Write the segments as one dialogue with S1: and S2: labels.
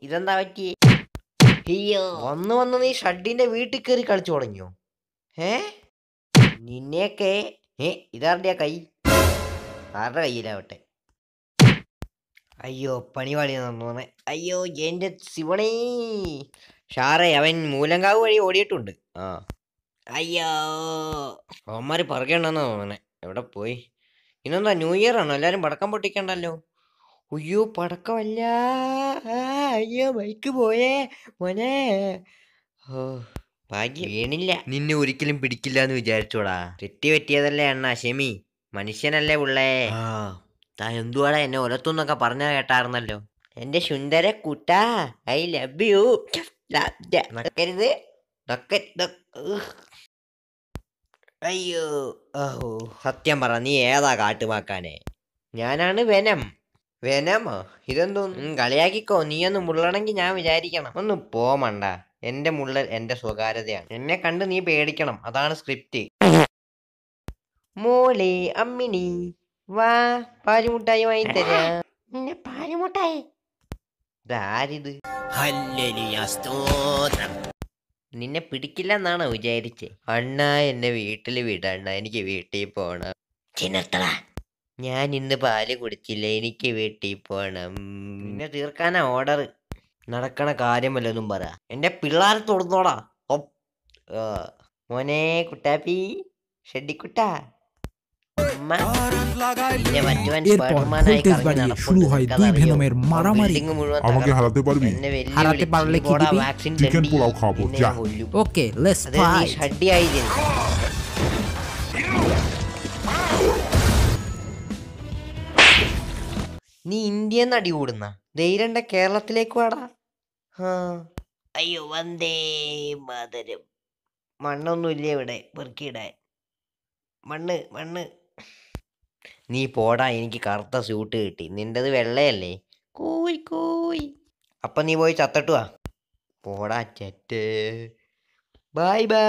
S1: ഇതെന്താ പറ്റി അയ്യോ വന്ന് വന്ന് നീ ഷഡിന്റെ വീട്ടിൽ കയറി കളിച്ചു തുടങ്ങിയോ ഏ നിന്നെയൊക്കെ ഏ ഇതാരുടെയാ കൈ ആരുടെ കയ്യിലാവട്ടെ അയ്യോ പണിവാളി തോന്നേ അയ്യോ എന്റെ ശിവണേ ഷാറേ അവൻ മൂലങ്കാവ് വഴി ഓടിയിട്ടുണ്ട് ആ അയ്യോ അവന്മാര് പറയണ്ടെന്നാ തോന്നണേ എവിടെ പോയി ഇന്നെന്താ ന്യൂ ഇയർ ആണോ എല്ലാരും പടക്കം പൊട്ടിക്കണ്ടല്ലോ അയ്യോ പടക്കമല്ല ആ, അയ്യോ ബൈക്ക് പോയേ മോനെ ഓ ഭാഗ്യം വീണില്ല നിന്നെ ഒരിക്കലും പിടിക്കില്ല എന്ന് വിചാരിച്ചോടാ തെറ്റി പറ്റിയതല്ലേ അണ്ണ ഷെമി മനുഷ്യനല്ലേ ഉള്ളേ ആ താ എന്തുവാടാ എന്നെ ഒലത്തുന്നൊക്കെ പറഞ്ഞ കേട്ടായിരുന്നല്ലോ എന്റെ സുന്ദര കുട്ടാ ഐ ലവ് യു നക്കരുത് നക്ക- നക്ക്- ഉഹ്. അയ്യോ ഓ സത്യം പറ നീ ഏതാ കാട്ടുമാക്കാനെ ഞാനാണ് വെനം വെനമോ ഇതെന്തോന്ന് ഉം, കളിയാക്കിക്കോ നീ ഒന്ന് മുള്ളണമെങ്കിൽ ഞാൻ വിചാരിക്കണം ഒന്ന് പോമണ്ട എന്റെ മുള്ളൽ എന്റെ സ്വകാര്യതയാണ് എന്നെ കണ്ട് നീ പേടിക്കണം അതാണ് സ്ക്രിപ്റ്റ് മോളെ അമ്മിണി വാ പാലുമുട്ടായി വാങ്ങി തരാം നിന്നെ പാലുമുട്ടായി ഇതാരിത് നിന്നെ പിടിക്കില്ലെന്നാണോ വിചാരിച്ചേ അണ്ണ എന്നെ വീട്ടിൽ വിടണ്ണ എനിക്ക് വീട്ടിൽ പോണം ചിന്നത്തള ഞാൻ ഇന്ന് പാല് കുടിച്ചില്ല എനിക്ക് വീട്ടിൽ പോണം പിന്നെ തീർക്കാനാ ഓർഡർ നടക്കണ കാര്യം വല്ലതും പറ എന്റെ പിള്ളേരെ തൊടുന്നോടാ ഒപ്പ്. ആ. മോനെ കുട്ടാപ്പി ഷെഡിക്കുട്ടാ ഉമ്മ. പിന്നെ മറ്റവൻ
S2: এরপর
S1: സ്പൈഡർമാനായി
S2: ভোল্টেজ
S1: കറങ്ങി
S2: বাড়িয়ে
S1: നടപ്പുണ്ട്.
S2: শুরু হয় দুই
S1: നിനക്കതറിയോ?
S2: ভেনমের
S1: അവൻ
S2: মারামারি
S1: building മുഴുവൻ
S3: আমাকে
S1: തകർത്തു.
S3: হারাতে পারবি
S1: എന്നെ വെല്ലുവിളിച്ച്
S2: হারাতে পারলে কি
S1: പോടാ
S2: দিবি?
S1: vaccine
S3: chicken
S1: തണ്ടി.
S3: পোলাও খাবো,
S1: നിന്നെ
S3: যা।
S1: ഞാൻ കൊല്ലും.
S2: ওকে লেটস
S1: അത് നീ
S2: ফাইট
S1: ഷഡ്ഡിയായിരുന്നു നീ ഇന്ത്യന്ന് അടി കൂടുന്ന ധൈര്യണ്ട കേരളത്തിലേക്ക് വാടാ ആ. അയ്യോ വന്ദേ മാതരം മണ്ണൊന്നുമില്ല ഇവിടെ പെറുക്കിയിടാൻ മണ്ണ് മണ്ണ് നീ പോടാ എനിക്ക് കറുത്ത സ്യൂട്ട് കിട്ടി നിന്റേത് വെള്ളയല്ലേ കോയി കോയി അപ്പൊ നീ പോയി ചത്തട്ടുവാ പോടാ ചെറ്റ് ബൈ ബൈ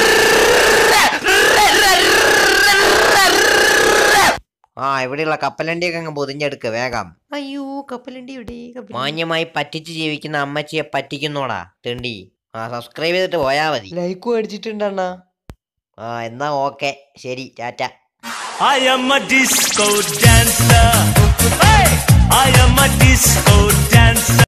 S1: ആ ഇവിടെയുള്ള കപ്പലണ്ടിയൊക്കെ അങ്ങ് പൊതിഞ്ഞെടുക്ക വേഗം അയ്യോ കപ്പലണ്ടി ഇവിടെ മാന്യമായി പറ്റിച്ച് ജീവിക്കുന്ന അമ്മച്ചിയെ പറ്റിക്കുന്നോടാ തെണ്ടി ആ സബ്സ്ക്രൈബ് ചെയ്തിട്ട് പോയാ മതി ലൈക്കും അടിച്ചിട്ടുണ്ടണ്ണ ആ എന്നാ ഓക്കെ ശരി Tata
S4: I am a disco dancer. Hey! I am a disco dancer.